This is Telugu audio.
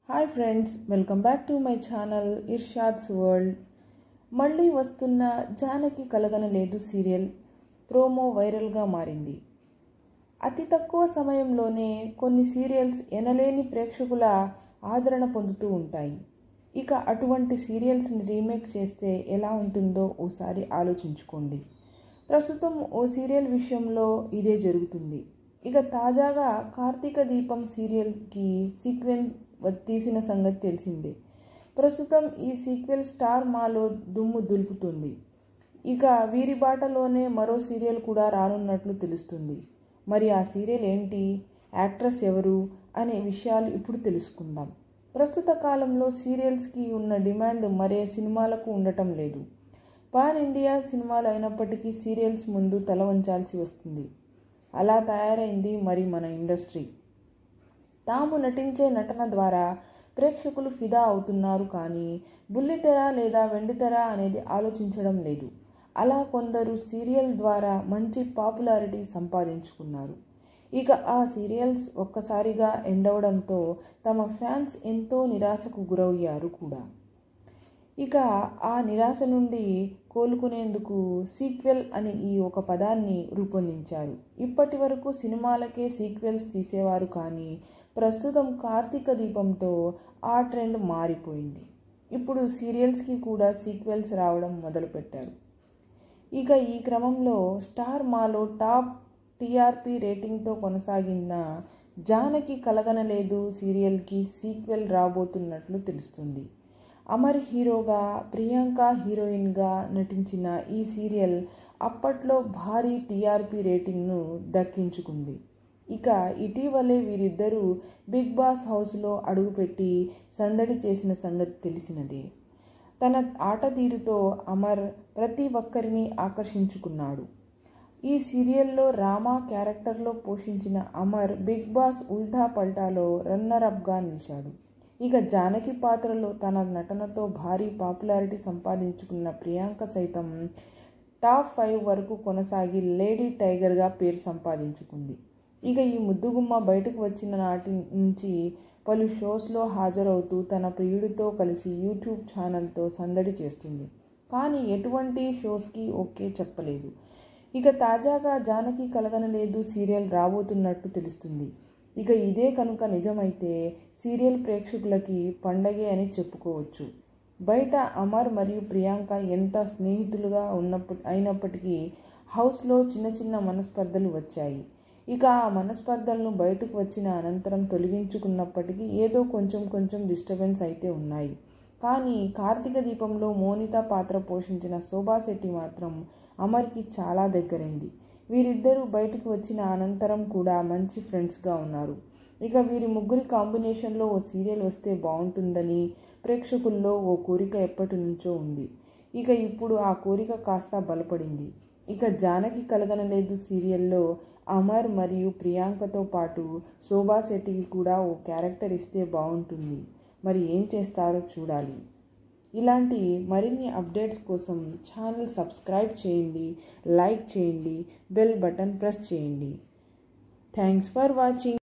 hi friends welcome back to my channel Irshad's world మళ్ళీ వస్తున్న జానకి కలగనలేదు సీరియల్ ప్రోమో వైరల్గా మారింది అతి తక్కువ సమయంలోనే కొన్ని సీరియల్స్ ఎనలేని ప్రేక్షకుల ఆదరణ పొందుతూ ఉంటాయి ఇక అటువంటి సీరియల్స్ని రీమేక్ చేస్తే ఎలా ఉంటుందో ఓసారి ఆలోచించుకోండి ప్రస్తుతం ఓ సీరియల్ విషయంలో ఇదే జరుగుతుంది ఇక తాజాగా కార్తీక దీపం సీరియల్కి సీక్వెన్ తీసిన సంగతి తెలిసిందే ప్రస్తుతం ఈ సీక్వెల్ స్టార్ మాలో దుమ్ము దులుపుతుంది ఇక వీరి బాటలోనే మరో సీరియల్ కూడా రానున్నట్లు తెలుస్తుంది మరి ఆ సీరియల్ ఏంటి యాక్ట్రెస్ ఎవరు అనే విషయాలు ఇప్పుడు తెలుసుకుందాం ప్రస్తుత కాలంలో సీరియల్స్కి ఉన్న డిమాండ్ మరే సినిమాలకు ఉండటం లేదు పాన్ ఇండియా సినిమాలు అయినప్పటికీ సీరియల్స్ ముందు తల వంచాల్సి వస్తుంది అలా తయారైంది మరి మన ఇండస్ట్రీ తాము నటించే నటన ద్వారా ప్రేక్షకులు ఫిదా అవుతున్నారు కానీ బుల్లితెర లేదా వెండితెర అనేది ఆలోచించడం లేదు అలా కొందరు సీరియల్ ద్వారా మంచి పాపులారిటీ సంపాదించుకున్నారు ఇక ఆ సీరియల్స్ ఒక్కసారిగా ఎండవడంతో తమ ఫ్యాన్స్ ఎంతో నిరాశకు గురయ్యారు కూడా ఇక ఆ నిరాశ నుండి కోలుకునేందుకు సీక్వెల్ అని ఈ ఒక పదాన్ని రూపొందించారు ఇప్పటి వరకు సినిమాలకే సీక్వెల్స్ తీసేవారు కానీ ప్రస్తుతం కార్తీక దీపంతో ఆ ట్రెండ్ మారిపోయింది ఇప్పుడు సీరియల్స్కి కూడా సీక్వెల్స్ రావడం మొదలుపెట్టారు ఇక ఈ క్రమంలో స్టార్ మాలో టాప్ టీఆర్పీ రేటింగ్తో కొనసాగిన జానకి కలగనలేదు సీరియల్కి సీక్వెల్ రాబోతున్నట్లు తెలుస్తుంది అమర్ హీరోగా ప్రియాంక హీరోయిన్గా నటించిన ఈ సీరియల్ అప్పట్లో భారీ టీఆర్పీ రేటింగ్ను దక్కించుకుంది ఇక ఇటీవలే వీరిద్దరూ బిగ్ బాస్ హౌస్లో అడుగుపెట్టి సందడి చేసిన సంగతి తెలిసినదే తన ఆట తీరుతో అమర్ ప్రతి ఒక్కరిని ఆకర్షించుకున్నాడు ఈ సీరియల్లో రామా క్యారెక్టర్లో పోషించిన అమర్ బిగ్ బాస్ ఉల్టా పల్టాలో రన్నర్ అప్గా నిలిచాడు ఇక జానకి పాత్రలో తన నటనతో భారీ పాపులారిటీ సంపాదించుకున్న ప్రియాంక సైతం టాప్ ఫైవ్ వరకు కొనసాగి లేడీ టైగర్గా పేరు సంపాదించుకుంది ఇక ఈ ముద్దుగుమ్మ బయటకు వచ్చిన నాటి నుంచి పలు షోస్లో హాజరవుతూ తన ప్రియుడితో కలిసి యూట్యూబ్ ఛానల్తో సందడి చేస్తుంది కానీ ఎటువంటి షోస్కి ఓకే చెప్పలేదు ఇక తాజాగా జానకి కలగనలేదు సీరియల్ రాబోతున్నట్టు తెలుస్తుంది ఇక ఇదే కనుక నిజమైతే సీరియల్ ప్రేక్షకులకి పండగే అని చెప్పుకోవచ్చు బయట అమర్ మరియు ప్రియాంక ఎంత స్నేహితులుగా ఉన్నప్పటి అయినప్పటికీ హౌస్లో చిన్న చిన్న మనస్పర్ధలు వచ్చాయి ఇక ఆ మనస్పర్ధలను బయటకు వచ్చిన అనంతరం తొలగించుకున్నప్పటికీ ఏదో కొంచెం కొంచెం డిస్టర్బెన్స్ అయితే ఉన్నాయి కానీ కార్తీక దీపంలో మోనిత పాత్ర పోషించిన శోభా శెట్టి మాత్రం అమర్కి చాలా దగ్గరైంది వీరిద్దరూ బయటకు వచ్చిన అనంతరం కూడా మంచి ఫ్రెండ్స్గా ఉన్నారు ఇక వీరి ముగ్గురి కాంబినేషన్లో ఓ సీరియల్ వస్తే బాగుంటుందని ప్రేక్షకుల్లో ఓ కోరిక ఎప్పటి నుంచో ఉంది ఇక ఇప్పుడు ఆ కోరిక కాస్త బలపడింది ఇక జానకి కలగనలేదు సీరియల్లో అమర్ మరియు ప్రియాంకతో పాటు శోభా శెట్టికి కూడా ఓ క్యారెక్టర్ ఇస్తే బాగుంటుంది మరి ఏం చేస్తారో చూడాలి ఇలాంటి మరిన్ని అప్డేట్స్ కోసం ఛానల్ సబ్స్క్రైబ్ చేయండి లైక్ చేయండి బెల్ బటన్ ప్రెస్ చేయండి థ్యాంక్స్ ఫర్ వాచింగ్